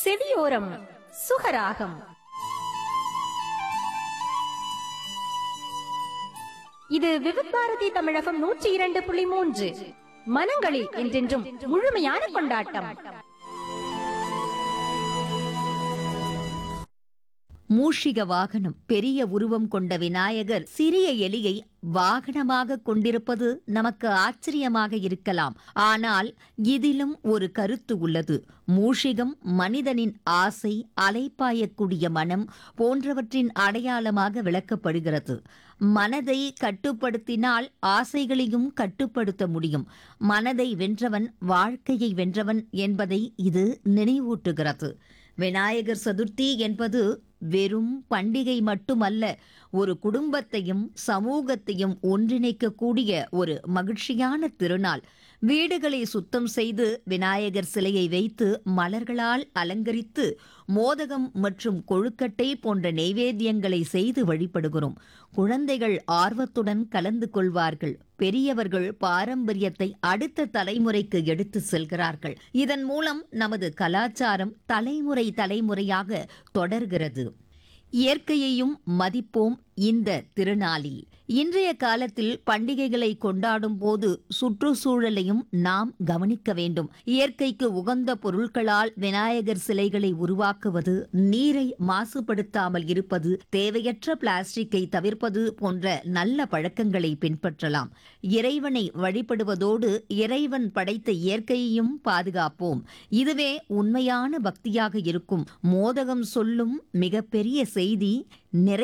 செவியோரம் சுகராகம் இது விவித்பாரதி தமிழகம் நூற்றி இரண்டு புள்ளி மூன்று மனங்களில் என்றென்றும் முழுமையான கொண்டாட்டம் மூஷிக வாகனம் பெரிய உருவம் கொண்ட விநாயகர் சிறிய எலியை வாகனமாக கொண்டிருப்பது நமக்கு ஆச்சரியமாக இருக்கலாம் ஆனால் இதிலும் ஒரு கருத்து உள்ளது மூஷிகம் மனிதனின் ஆசை அலைப்பாயக்கூடிய மனம் போன்றவற்றின் அடையாளமாக விளக்கப்படுகிறது மனதை கட்டுப்படுத்தினால் ஆசைகளையும் கட்டுப்படுத்த முடியும் மனதை வென்றவன் வாழ்க்கையை வென்றவன் என்பதை இது நினைவூட்டுகிறது விநாயகர் சதுர்த்தி என்பது வெறும் பண்டிகை மட்டுமல்ல ஒரு குடும்பத்தையும் சமூகத்தையும் ஒன்றிணைக்கக்கூடிய ஒரு மகிழ்ச்சியான திருநாள் வீடுகளை சுத்தம் செய்து விநாயகர் சிலையை வைத்து மலர்களால் அலங்கரித்து மோதகம் மற்றும் கொழுக்கட்டை போன்ற நெய்வேத்தியங்களை செய்து வழிபடுகிறோம் குழந்தைகள் ஆர்வத்துடன் கலந்து கொள்வார்கள் பெரியவர்கள் பாரம்பரியத்தை அடுத்த தலைமுறைக்கு எடுத்து செல்கிறார்கள் இதன் மூலம் நமது கலாச்சாரம் தலைமுறை தலைமுறையாக தொடர்கிறது இயற்கையையும் மதிப்போம் இந்த திருநாளில் இன்றைய காலத்தில் பண்டிகைகளை கொண்டாடும் போது சுற்றுச்சூழலையும் நாம் கவனிக்க வேண்டும் இயற்கைக்கு உகந்த பொருட்களால் விநாயகர் சிலைகளை உருவாக்குவது நீரை மாசுபடுத்தாமல் இருப்பது தேவையற்ற பிளாஸ்டிக்கை தவிர்ப்பது போன்ற நல்ல பழக்கங்களை பின்பற்றலாம் இறைவனை வழிபடுவதோடு இறைவன் படைத்த இயற்கையையும் பாதுகாப்போம் இதுவே உண்மையான பக்தியாக இருக்கும் மோதகம் சொல்லும் மிகப்பெரிய செய்தி நிறை